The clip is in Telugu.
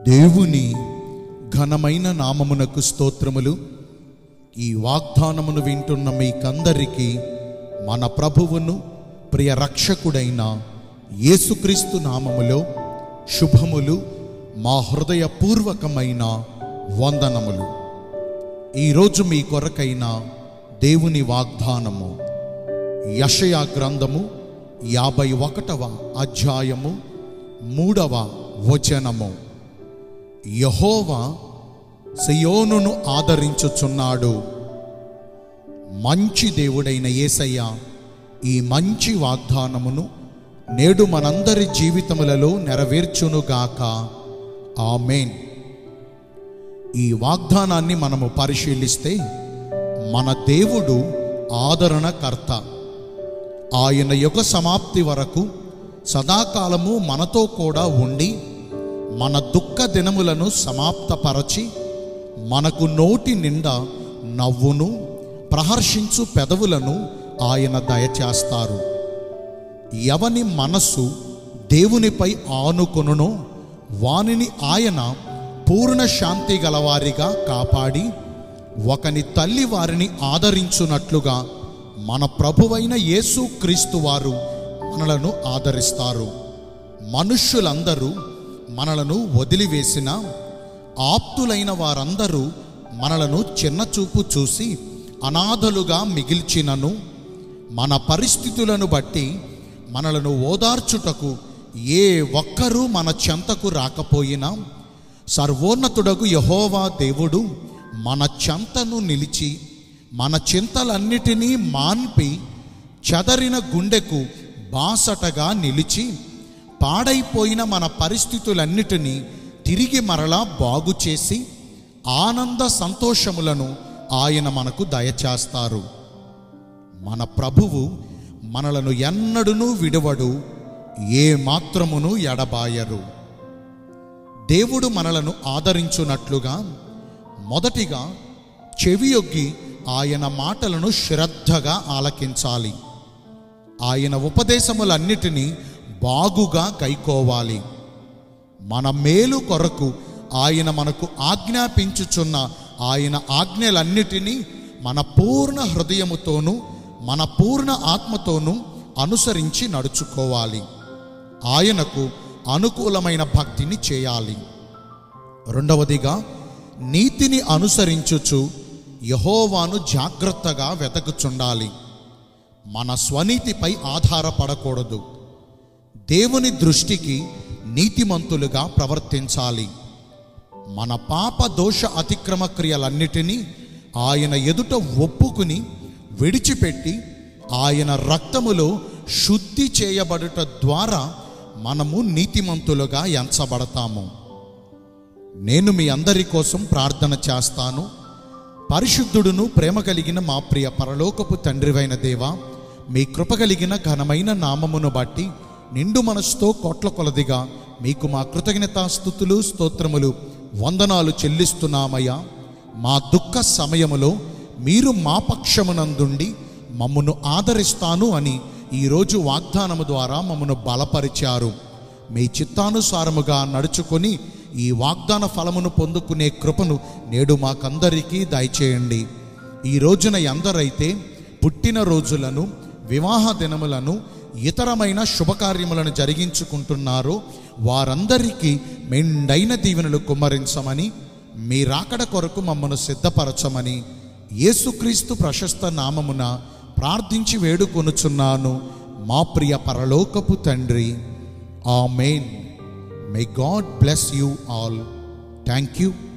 దేవుని ఘనమైన నామమునకు స్తోత్రములు ఈ వాగ్దానమును వింటున్న మీకందరికీ మన ప్రభువును ప్రియ రక్షకుడైన యేసుక్రీస్తు నామములో శుభములు మా హృదయపూర్వకమైన వందనములు ఈరోజు మీ కొరకైన దేవుని వాగ్దానము యషయా గ్రంథము యాభై ఒకటవ అధ్యాయము మూడవ వచనము యహోవా సియోనును ఆదరించుచున్నాడు మంచి దేవుడైన యేసయ్య ఈ మంచి వాగ్దానమును నేడు మనందరి జీవితములలో నెరవేర్చునుగాక ఆమెన్ ఈ వాగ్దానాన్ని మనము పరిశీలిస్తే మన దేవుడు ఆదరణకర్త ఆయన యుగ సమాప్తి వరకు సదాకాలము మనతో కూడా ఉండి మన దుఃఖ దినములను సమాప్తపరచి మనకు నోటి నిండా నవ్వును ప్రహర్షించు పెదవులను ఆయన దయచేస్తారు ఎవని మనస్సు దేవునిపై ఆనుకొనునో వానిని ఆయన పూర్ణ శాంతి గలవారిగా కాపాడి ఒకని తల్లి వారిని ఆదరించున్నట్లుగా మన ప్రభువైన యేసు క్రీస్తు వారు మనలను ఆదరిస్తారు మనుష్యులందరూ మనలను వదిలివేసిన ఆప్తులైన వారందరూ మనలను చిన్నచూపు చూసి అనాథలుగా మిగిల్చినను మన పరిస్థితులను బట్టి మనలను ఓదార్చుటకు ఏ ఒక్కరూ మన చెంతకు రాకపోయినా సర్వోన్నతుడకు యహోవా దేవుడు మన చెంతను నిలిచి మన చింతలన్నిటినీ మాన్పి చెదరిన గుండెకు బాసటగా నిలిచి పాడైపోయిన మన పరిస్థితులన్నిటినీ తిరిగి మరలా బాగు చేసి ఆనంద సంతోషములను ఆయన మనకు దయచేస్తారు మన ప్రభువు మనలను ఎన్నడునూ విడువడు ఏ మాత్రమును ఎడబాయరు దేవుడు మనలను ఆదరించున్నట్లుగా మొదటిగా చెవియొగ్గి ఆయన మాటలను శ్రద్ధగా ఆలకించాలి ఆయన ఉపదేశములన్నిటినీ బాగుగా కైకోవాలి మన మేలు కొరకు ఆయన మనకు ఆజ్ఞాపించుచున్న ఆయన ఆజ్ఞలన్నిటినీ మన పూర్ణ హృదయముతోనూ మన పూర్ణ ఆత్మతోనూ అనుసరించి నడుచుకోవాలి ఆయనకు అనుకూలమైన భక్తిని చేయాలి రెండవదిగా నీతిని అనుసరించుచు యహోవాను జాగ్రత్తగా వెతకుచుండాలి మన స్వనీతిపై ఆధారపడకూడదు దేవుని దృష్టికి నీతిమంతులుగా ప్రవర్తించాలి మన పాప దోష అతిక్రమ క్రియలన్నిటినీ ఆయన ఎదుట ఒప్పుకుని విడిచిపెట్టి ఆయన రక్తములో శుద్ధి చేయబడుట ద్వారా మనము నీతిమంతులుగా ఎంచబడతాము నేను మీ అందరి కోసం ప్రార్థన చేస్తాను పరిశుద్ధుడును ప్రేమ కలిగిన మా ప్రియ పరలోకపు తండ్రివైన దేవా మీ కృప కలిగిన ఘనమైన నామమును బట్టి నిండు మనసుతో కోట్ల కొలదిగా మీకు మా కృతజ్ఞతాస్థుతులు స్తోత్రములు వందనాలు చెల్లిస్తున్నామయ్యా మా దుఃఖ సమయములో మీరు మా పక్షమునందుండి మమ్మను ఆదరిస్తాను అని ఈరోజు వాగ్దానము ద్వారా మమ్మను బలపరిచారు మీ చిత్తానుసారముగా నడుచుకొని ఈ వాగ్దాన ఫలమును పొందుకునే కృపను నేడు మాకందరికీ దయచేయండి ఈ రోజున ఎందరైతే పుట్టిన రోజులను వివాహ దినములను ఇతరమైన శుభకార్యములను జరిగించుకుంటున్నారో వారందరికీ మెండైన దీవెనలు కుమ్మరించమని మీ రాకడ కొరకు మమ్మను సిద్ధపరచమని యేసుక్రీస్తు ప్రశస్త నామమున ప్రార్థించి వేడుకొనుచున్నాను మా ప్రియ పరలోకపు తండ్రి amen may God bless you all thank you